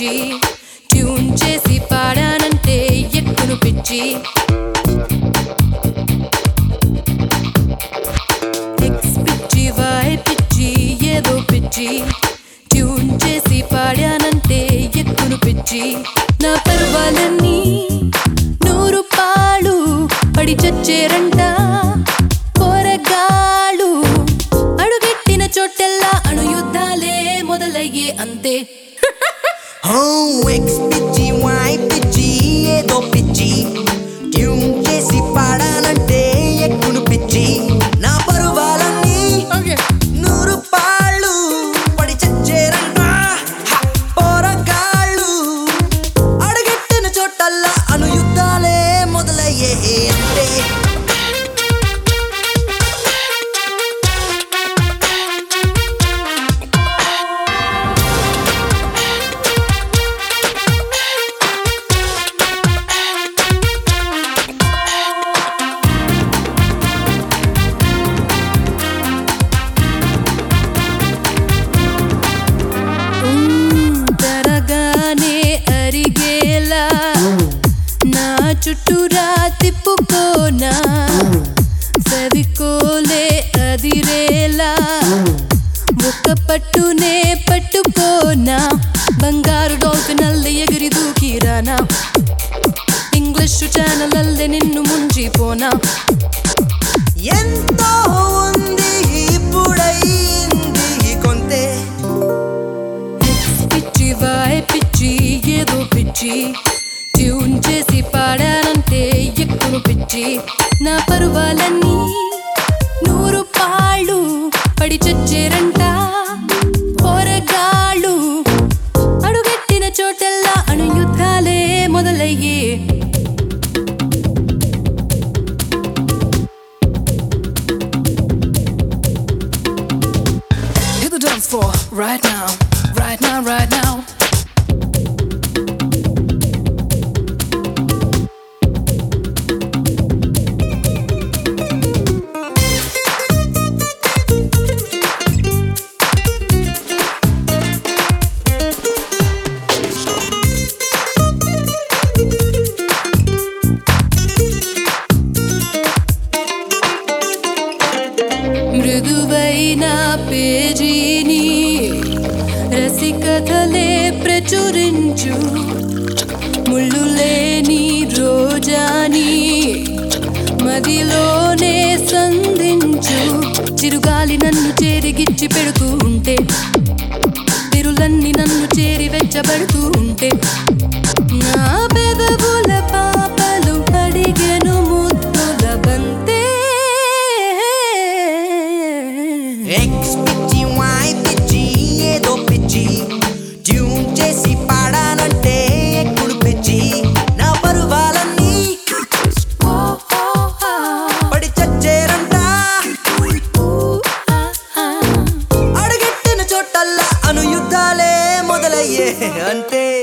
పిచ్చి ట్యూన్ చేసి పాడానంటే ఎక్కును పిచ్చి ఎక్స్ పిచ్చి వాయ్ పిచ్చి ఏదో పిచ్చి ట్యూన్ చేసి పాడానంటే ఎక్కును పిచ్చి నా పర్వాలన్నీ నూరు పాలు పడి చచ్చేరంట పోరగాళ్ళు అడుగెట్టిన చోటెల్లా అణుయుద్ధాలే మొదలయ్యే అంతే ఎక్స్ పిచ్చి వై పిచ్చి ఏదో పిచ్చి ట్యూన్ చేసి పాడానంటే ఎక్కును పిచ్చి నా పరువాలన్నీ నూరు పాళ్ళు పడి చచ్చేరంట హ! పోరగాళ్ళు అడుగెట్టిన చోటల్లా అనుయుద్ధాలే మొదలయ్యే అంటే ఉమ్, తరగానే అరిగేలా నా చుట్టూరా తిప్పుకోనా సవికోలే అదిరేలా ఒక్క పట్టునే పట్టుకోనా బంగారు డాల్ఫిన్ అల్లి ఎగిరి దూకిరానా ఇంగ్లీష్ ఛానల్ అల్లె నిన్ను ముంచిపోనా ఎంతో ఉంది ఇప్పుడైంది కొంతే ఎక్స్ పిచ్చి వాయ్ పిచ్చి ఏదో పిచ్చి ట్యూన్ చేసి పాడానంటే ఎక్కువ పిచ్చి నా పరువాలన్నీ నూరు పాళ్ళు పడి చచ్చేరంట పోరగాళ్ళు అడుగెట్టిన చోటెల్లా అణుయుద్ధాలే మొదలయ్యే Hit the dance floor right now, right now, right now. మృదువైన పేజీని రసికథలే ప్రచురించు ముళ్ళు లేని రోజాని మదిలోనే సంధించు చిరుగాలి నన్ను చేరిగిచ్చి పెడుతూ ఉంటే తిరులన్నీ నన్ను చేరి వెచ్చబడుతూ ఉంటే నా పెదవుల పాపలు అడిగెను ముద్దుల బంతే ఎక్స్ పిచ్చి వై పిచ్చి ఏదో పిచ్చి ట్యూన్ చేసి పాడానంటే ఎక్కుడు పిచ్చి నా పరువాలన్నీ పడి చచ్చేరంట అడుగెట్టిన చోటల్లా అనుయుద్ధాలే మొదలయ్యే అంటే